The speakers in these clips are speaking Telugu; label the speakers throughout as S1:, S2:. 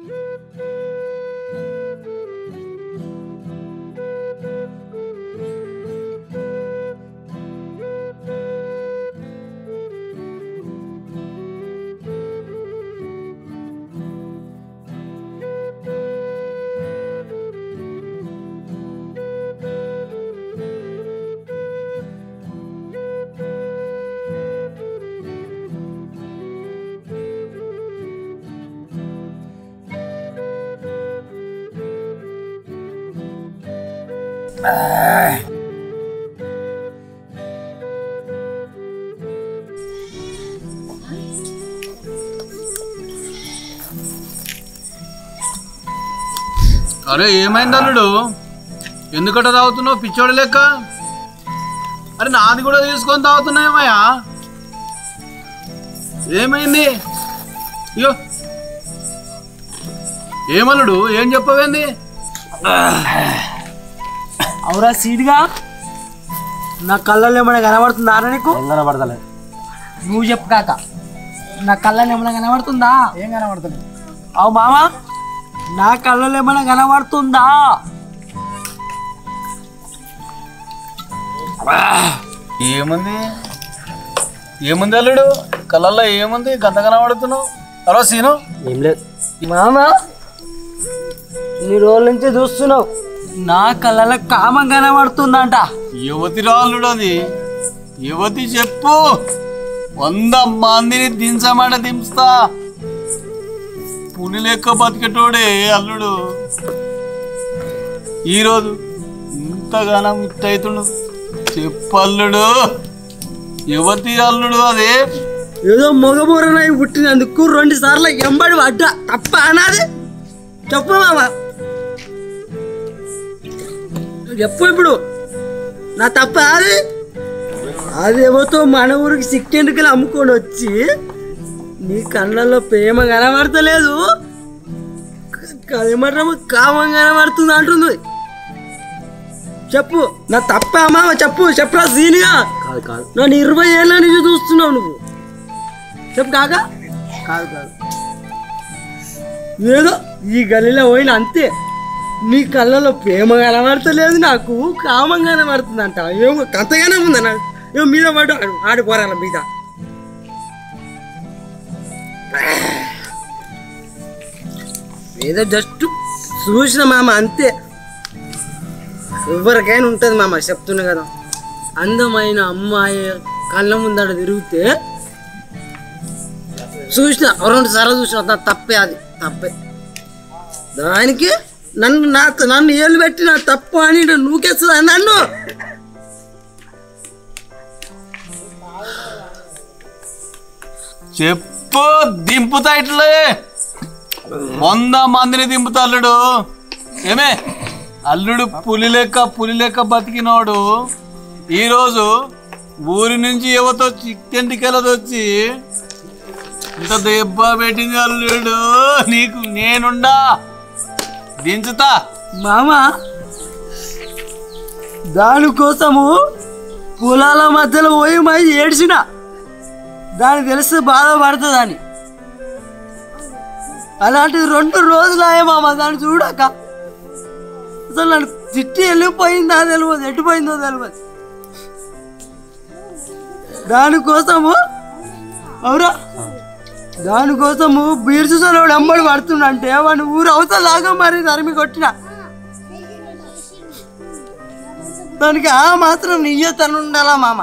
S1: అరే ఏమైంది అల్లుడు ఎందుకట తాగుతున్నావు పిచ్చోడు లెక్క అరే నాది కూడా తీసుకొని తాగుతున్నాయేమయ్యా ఏమైంది అయ్యో ఏమల్లుడు ఏం చెప్పవేంది
S2: అవురా సీడ్గా నా కళ్ళల్లో ఏమైనా కనబడుతుందా రా నీకు
S3: కనబడతలేదు
S2: నువ్వు చెప్పు కాక నా కళ్ళల్లో ఏమైనా కనబడుతుందా
S3: ఏం కనబడతలేదు
S2: అవు మామా నా కళ్ళల్లో ఏమైనా కనబడుతుందా
S1: ఏముంది ఏముంది అల్లుడు కళ్ళల్లో ఏముంది గంత కనబడుతున్నావు హలో సీను
S3: ఏం లేదు
S2: మామ నీ రోజుల నుంచి చూస్తున్నావు నా కళ్ళలో కామం కనబడుతుందంట
S1: యువతి రాళ్ళుడు అది యువతి చెప్పు వంద మందిని దించమాట దించుతా పులి లెక్క బతికేటోడే అల్లుడు ఈరోజు ఇంతగానం ఇట్టయితుండు చెప్పల్లుడు యువతి అల్లుడు అదే
S2: ఏదో మగబూరనై పుట్టినందుకు రెండు సార్లు ఎంబడి పడ్డా తప్ప అనాది చెప్పు మామ చెప్పు ఇప్పుడు నా తప్ప అది అదేమోతో మన ఊరికి సిక్కెందుకలు అమ్ముకొని వచ్చి నీ కళ్ళల్లో ప్రేమ కనబడతలేదు అదేమంటాము కామం కనబడుతుంది అంటుంది చెప్పు నా తప్ప మామ చెప్పు చెప్పరా సీనిగా
S3: కాదు కాదు
S2: నన్ను ఇరవై ఏళ్ళ నుంచి చూస్తున్నావు నువ్వు చెప్పు కాక కాదు కాదు ఏదో ఈ గల్లీలో పోయిన అంతే నీ కళ్ళలో ప్రేమ కనబడతలేదు నాకు కామం కనబడుతుంది అంట ఏమో కంతగానే ఉందా నాకు ఏమో మీద పడు ఆడు- ఆడిపోరాల మీద ఏదో జస్ట్ చూసిన మామ అంతే ఎవరికైనా ఉంటుంది మామ చెప్తున్నా కదా అందమైన అమ్మాయి కళ్ళ ముందడ తిరిగితే చూసిన రెండు సార్లు చూసిన నా తప్పే అది తప్పే దానికి నన్ను నా నన్ను ఏళ్ళు పెట్టి నా తప్పు అని నూకేస్తుందా నన్ను
S1: చెప్పు దింపుతా ఇట్లే వంద మందిని దింపుతా అల్లుడు ఏమే అల్లుడు పులి లెక్క పులి లెక్క బతికినోడు ఈరోజు ఊరి నుంచి యువతో చిక్కెంటికెళ్ళది వచ్చి ఇంత దెబ్బ పెట్టింది అల్లుడు నీకు నేనుండా దించుతా
S2: మామ దానికోసము పొలాల మధ్యలో పోయి మరి ఏడ్చిన దానికి తెలిస్తే బాధపడుతుంది అని అలాంటిది రెండు రోజులు అయ్యే మామ దాన్ని చూడక అసలు నన్ను తిట్టి వెళ్ళిపోయిందా తెలియదు ఎట్టుపోయిందో తెలియదు దానికోసము అవురా దానికోసము బీర్చుసలు ఎంబడి పడుతుండంటే వాడిని ఊరు అవతలాగా మరి తరిమి కొట్టిన దానికి ఆ మాత్రం నియ్యతను ఉండాలా మామ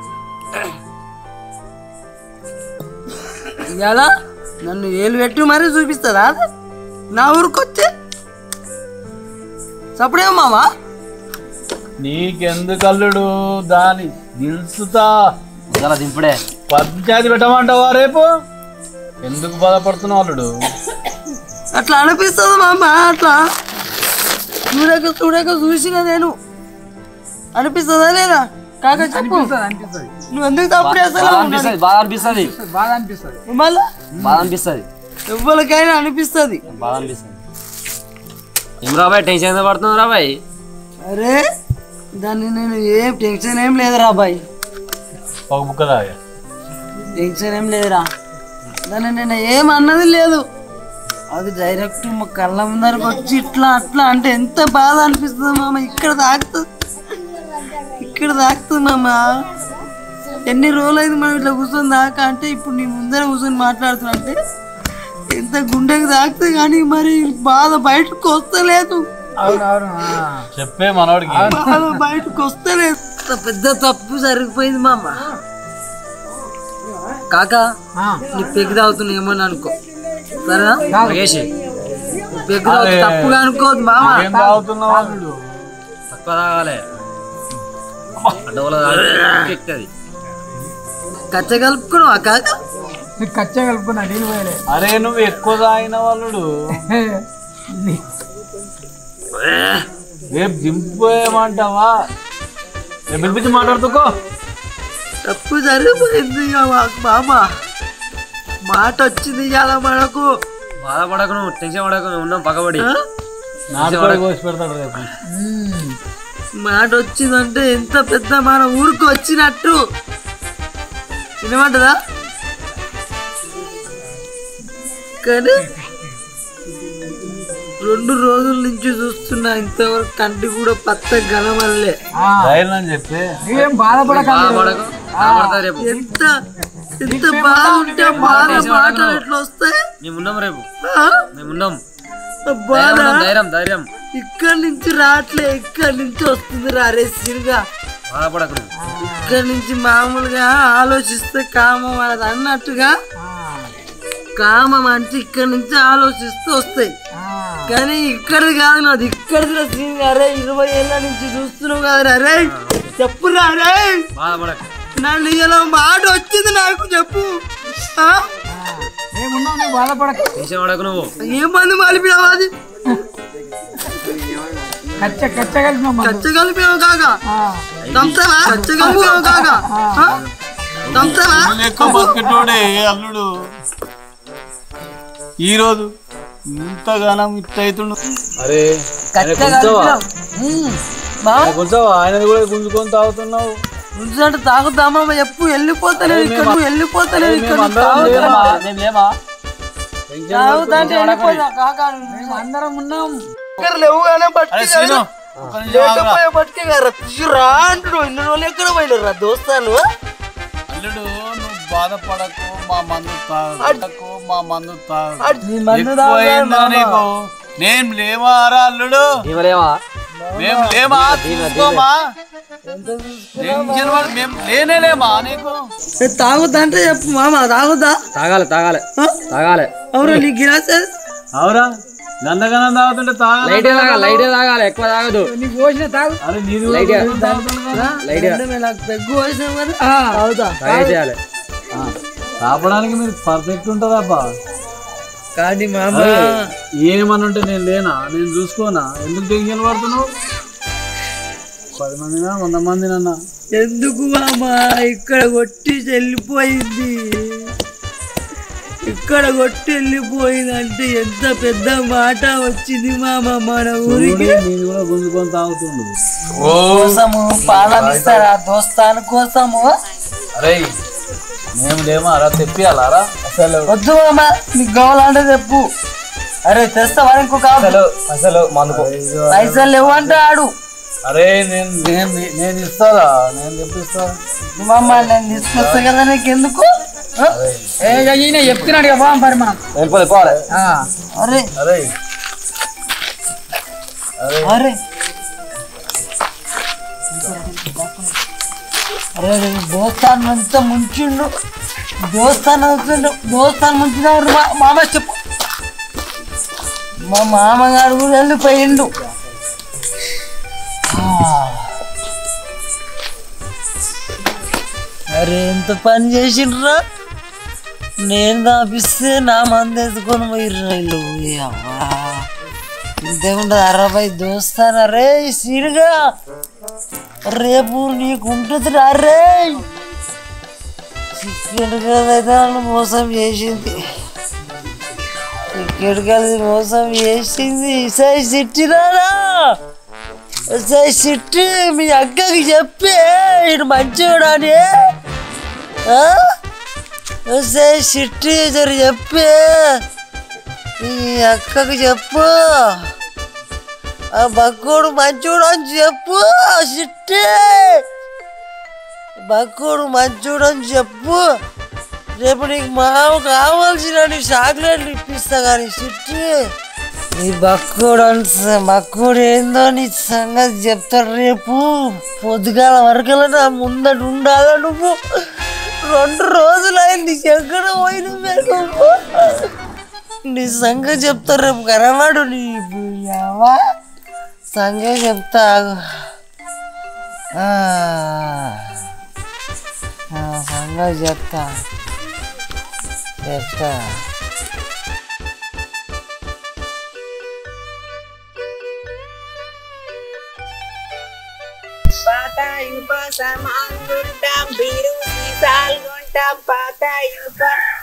S2: ఎలా నన్ను ఏలు పెట్టి మరీ చూపిస్తుందా నా ఊరికి వచ్చి చప్పుడేమో మామ
S1: నీకెందుకు అల్లుడు దాని దించుతా
S3: అలా దింపుడే
S1: పంచాయతీ పెట్టమంటావా రేపు ఎందుకు బాధపడుతున్నావు అల్లుడు
S2: అట్లా అనిపిస్తుంది మామ అట్లా చూడక చూడక చూసిన నేను అనిపిస్తుందా లేదా కాక చెప్పు నువ్వు ఎందుకు తప్పుడు
S3: బాధ అనిపిస్తుంది బాధ అనిపిస్తుంది
S2: మళ్ళా
S3: బాధ అనిపిస్తుంది
S2: ఎవరికైనా అనిపిస్తుంది
S3: బాధ అనిపిస్తుంది ఏం రాబాయ్ టెన్షన్ ఎంత పడుతున్నావు రాబాయ్
S2: అరే దాన్ని నేను ఏం టెన్షన్ ఏం లేదురా బాయ్
S1: ఒక బుక్క తాగా
S2: టెన్షన్ ఏం లేదురా దాన్ని నేను ఏం అన్నది లేదు అది డైరెక్ట్ మా కళ్ళ ముందరకు వచ్చి ఇట్లా అట్లా అంటే ఎంత బాధ అనిపిస్తుంది మామ ఇక్కడ తాకుతుంది ఇక్కడ తాకుతుంది మామ ఎన్ని రోజులు అయింది మనం ఇట్లా కూర్చొని దాకా అంటే ఇప్పుడు నీ ముందర కూర్చొని మాట్లాడుతున్నా అంటే ఎంత గుండెకి తాకుతుంది కానీ మరి బాధ బయటకు వస్తలేదు
S1: చెప్పే మనోడికి
S2: బాధ బయటకు వస్తలేదు ఇంత పెద్ద తప్పు జరిగిపోయింది మామ కాక నీ పెగ్గు తాగుతున్నా ఏమని అనుకో సరేనా
S3: మగేష్
S2: నీ పెగ్గు తాగుతు తప్పుగా అనుకోవద్దు మామ
S1: ఏం తాగుతున్నావు వాళ్ళు
S3: తక్కువ తాగాలి అడ్డవల ఎక్కుతుంది
S2: కచ్చ కలుపుకున్నావా కాక
S4: కచ్చా కలుపుకున్నా నీళ్ళు పోయలే
S1: అరే నువ్వు ఎక్కువ తాగిన వాళ్ళు రేపు దింపేయమంటావా రేపు పిలిపించి మాట్లాడుతుకో
S2: తప్పు జరిగిపోయింది ఇక మాకు మామ మాట వచ్చింది ఇవాళ మనకు
S3: బాధపడకు నువ్వు టెన్షన్ పడకు నువ్వు ఉన్నాం పక్కబడి
S2: ఆ?
S1: నాటుకోడి కోసి పెడతాడు రేపు
S2: మాట వచ్చిందంటే ఎంత పెద్ద మన ఊరికి వచ్చినట్టు వినమంటదా కానీ రెండు రోజుల నుంచి చూస్తున్నా ఇంతవరకు కంటి కూడా పచ్చ గనమల్లే
S1: ధైర్యం అని చెప్పి
S4: ఏం బాధపడక
S3: బాధపడకు బాధపడతా రేపు
S2: ఎంత ఎంత బాధ ఉంటే బాధ మాటలు ఎట్లా వస్తాయి
S3: మేము ఉన్నాం రేపు
S2: ఆ?
S3: మేము ఉన్నాం
S2: బాధ
S3: ధైర్యం ఉన్నాం, ధైర్యం ధైర్యం
S2: ఇక్కడి నుంచి రావట్లే ఇక్కడి నుంచి వస్తుంది రా రే సిరుగా
S3: బాధపడకు నువ్వు
S2: ఇక్కడి నుంచి మామూలుగా ఆలోచిస్తే కామం అనేది అన్నట్టుగా కామం అంటే ఇక్కడి నుంచి ఆలోచిస్తే వస్తాయి కానీ ఇక్కడిది కాదు నాది ఇక్కడిది రా సీన్ అరే ఇరవై ఏళ్ళ నుంచి చూస్తున్నావు కదా అరే చెప్పురా అరే
S3: బాధపడకు
S2: నన్ను ఇలా మాట వచ్చింది నాకు చెప్పు ఆ?
S4: ఏమున్నావు నువ్వు బాధపడక
S3: టెన్షన్ పడకు నువ్వు
S2: ఏం మంది మాలిపినావు అది
S4: కచ్చ కచ్చ కలిపినావు మనం.
S2: కచ్చ కలిపినావు కాక
S4: ఆ,
S2: తంతావా కచ్చ కలిపినావు కాక ఆ? తంతావా
S1: ఎక్కువ బతికేటోడే అల్లుడు ఈ రోజు ఇంతగానం ఇట్ట అవుతుండు అరే
S2: కచ్చ కలిపినావు ఉమ్. మామ
S1: కొంచెం ఆయనది కూడా గుంజుకొని తాగుతున్నావు
S2: ముందు తాగుతామా చెప్పు వెళ్ళిపోతాను ఇక్కడ నువ్వు వెళ్ళిపోతాను ఇక్కడ నువ్వు
S1: మేమందరం లేమా?
S2: తాగుతావా?
S1: నేను లేమా
S2: తాగుతా అంటే వెళ్ళిపోతా కాక నువ్వు
S4: అందరం ఉన్నాం
S2: ఇక్కడ లేవు కానీ
S1: అరే
S2: బట్టి
S1: శ్రీను ఒక్క నిమిషం ఆగురా.
S2: లేకపోయే బట్టికే కదా తీసుకురా అంటుడు ఇన్ని రోజులు ఎక్కడ పోయినరా దోస్తాను
S1: అల్లుడు నువ్వు బాధపడకు మా మందు తాగకు మా మందు తాగకు
S2: నీ మందు
S1: ఎక్కువైందా నీకు నేను లేమారా అల్లుడు
S3: ఇవ్వలేవా
S1: మేము లేమా చూసుకోమా టెన్షన్ పడ- మేము లేనే లేమా నీకు
S2: తాగుతా అంటే చెప్పు మామ తాగుతా
S3: తాగాలి తాగాలి
S2: ఆ?
S3: తాగాలి
S2: అవునా నీ గిలాస్
S1: అవురా గంధగనం తాగుతుంటే తాగాలి
S3: లైట్ తాగాలి లైట్ తాగాలి ఎక్కువ తాగదు
S4: నీకు పోసిన తాగు
S1: అరే నీది కూడా
S3: లైట్
S1: కొంచెం తాగుతాను కదా.
S3: లైట్
S2: నాకు పెగ్గు వేసాం కదా తాగుతా
S3: తాగేసేయాలి
S1: ఆ, తాపడానికి మీరు పర్ఫెక్ట్ ఉంటుందా అబ్బా
S2: కానీ మామ
S1: ఏమని ఉంటే నేను లేనా నేను చూసుకోనా ఎందుకు టెన్షన్ పడుతున్నావు పది మందినా వంద మందినన్నా
S2: ఎందుకు మామ ఇక్కడ కొట్టి వెళ్ళిపోయింది ఇక్కడ కొట్టి వెళ్ళిపోయిందంటే ఎంత పెద్ద మాట వచ్చింది మామ మన ఊరికి
S1: నేను కూడా గుంజుకొని తాగుతుండు
S2: కోసము పాలం ఇస్తారా దోస్తాను కోసము
S1: అరే మేము లేమా అలా తెప్పియాలారా అసలు
S2: వద్దు మామ నీకు కావాలంటే చెప్పు అరే తెస్తావా ఇంకొక
S3: అసలు అసలు మందుకో
S2: పైసలు లేవు అంటే ఆడు
S1: అరే నేను నేను నేను ఇస్తారా నేను తెప్పిస్తా
S2: మామ నేను తీసుకొస్తా కదా నీకు ఎందుకు ఆ?
S4: ఏ ఇక ఈయన చెప్తున్నాడు ఇక పోదాం మరి మనం
S3: వెళ్ళిపోతే పోవాలి
S4: ఆ,
S2: అరే
S1: అరే
S2: అరే అరే రే, దోస్తాను అంతా ముంచిండు దోస్తాను అవుతుండు దోస్తాను ముంచినాడు మా మామ చెప్పు మా మామగారు కూడా వెళ్ళిపోయిండు ఆ. అరే ఎంత పని చేసిండ్రా నేను కాపిస్తే నా మంది ఎత్తుకొని పోయిర్రా వీళ్ళు ఏ అవ్వా ఇంతేముండదు అరవై దోస్తాను అరే సీరుగా రేపు నీకు ఉంటుంది రే చికెన్ అయితే వాళ్ళు మోసం చేసింది చికెన్ కలిసి మోసం చేసింది సై సిట్టిరారా సై సిట్టి మీ అక్కకి చెప్పి ఇటు మంచివాడు అని సై సిట్టి జర చెప్పి ఈ అక్కకి చెప్పు ఆ బక్కోడు మంచోడు అని చెప్పు చిట్టి బక్కోడు మంచోడు అని చెప్పు రేపు నీకు మామ కావాల్సిన నీ చాక్లెట్లు ఇప్పిస్తా కానీ చిట్టి నీ బక్కోడు అని బక్కోడు ఏందో నీ సంగతి చెప్తాడు రేపు పొద్దుగాల వరకల్లా నా ముందట ఉండాలా నువ్వు రెండు రోజులు అయింది ఎక్కడ పోయిన నువ్వు నీ సంగతి చెప్తా రేపు కనవాడు నీ యావా సంగతి చెప్తా ఆగు. ఆ, ఆ, సంగతి చెప్తా చెప్తా
S5: పాత ఇనుప సామాన్ కొంటాం బీరు సీసాలు కొంటాం పాత ఇనుప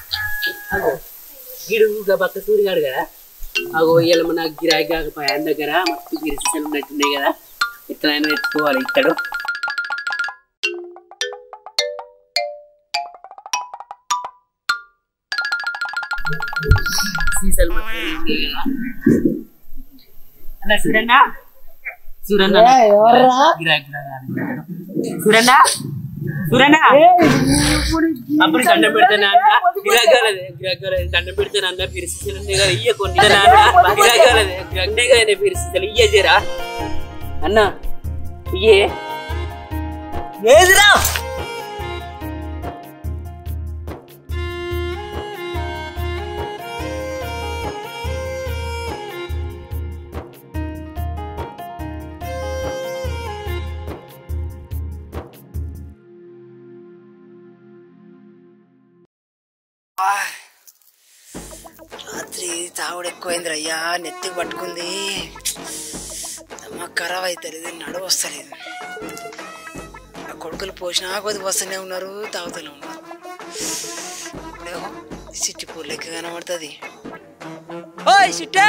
S5: గిడుగా పక్క సూరిగాడు కదా అగో ఇవాళ మన గిరాకీ కాకపోయా ఆయన దగ్గర మస్తు గిరిసీసాలు ఉన్నట్టున్నాయి కదా ఎట్లయినా ఎత్తుకోవాలి ఇక్కడు సీసాలు మస్తు ఉన్నాయి కదా అన్న చూడన్నా చూడన్నా గిరాకీ చూడన్నా చూడన్నా అప్పుడు దండం పెడతాను అన్న గిరాకాలదే గిరాకాలదే దండం పెడతాను అన్న పిరిసిలు ఉన్నాయి కదా ఇయ్య కొన్ని అన్న గిరాకాలదే గండే కదా పిరిసిలు ఇయ్య జరా అన్న ఇయ్యే
S2: ఏదిరా రాత్రి తాగుడు ఎక్కువైంది అయ్యా నెత్తి పట్టుకుంది అమ్మ ఖరాబ్ అవుతుంది నడువు వస్తలేదు ఆ కొడుకులు పోసినా కొద్ది వస్తూనే ఉన్నారు తాగుతూనే ఉన్నారు ఇప్పుడేమో సిట్టి పూర్ లెక్క కనబడుతుంది ఓయ్ సిట్టే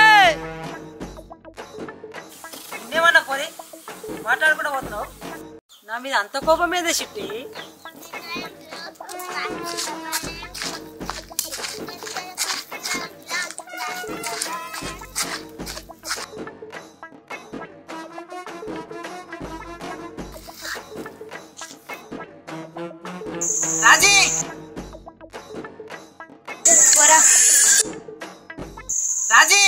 S2: ఏమన్నా పోనీ మాట్లాడకుండా పోతున్నావు నా మీద అంత కోపం మీద సిట్టి రాజీ రాజీ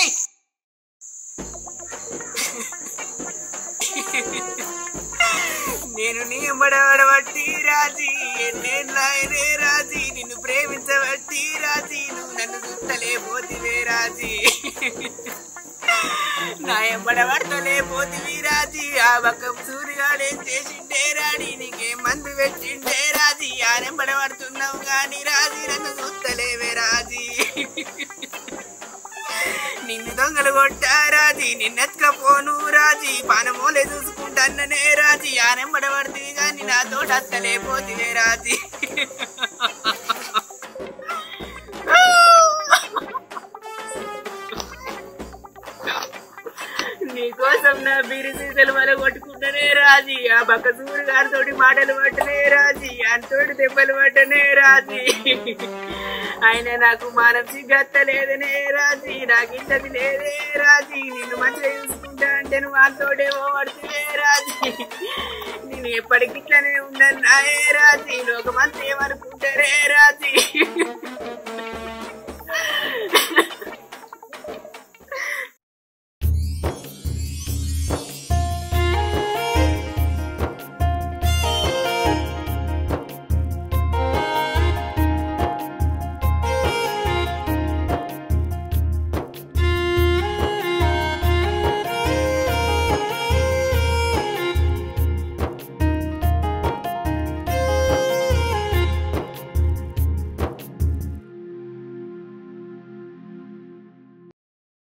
S5: నేను నీ ఎంబడబడబట్టి రాజీ ఎన్నేళ్ళాయనే రాజీ నిన్ను ప్రేమించబట్టి రాజీ నువ్వు నన్ను గుట్టలే పోతివే రాజీ నా ఎంబడబడతలే పోతివి రాజీ ఆ పక్క సూర్యుగాడేం చేసిండే రాడి నీకేం మందు పెట్టిండే రాజీ ఆ నెంబడబడుతున్నావు గాని రాజీ నన్ను చూస్తలేవే రాజీ నిన్ను దొంగలు కొట్టా రాజీ నిన్నెత్తుకపోను రాజీ పానమోలే చూసుకుంటాననే రాజీ ఆనెంబడబడితే గాని నా తోట అత్తలే పోతివే రాజీ నీకోసం నా బీరి సీసలు వల కొట్టుకుంటనే రాజీ ఆ పక్క సూరు గారితోటి మాటలు పట్టనే రాజీ ఆయనతోటి దెబ్బలు పట్టనే రాజీ ఆయన నాకు మానసిక గత్తలేదనే రాజీ నాకు ఇంతది లేదే రాజీ నిన్ను మంచిగా చూసుకుంటా అంటే నువ్వు వాళ్ళతోటే పోవడుతులే రాజీ నేను ఎప్పటికి ఇట్లనే ఉండను నాయే రాజీ లోకమంతా ఏమనుకుంటారే రాజీ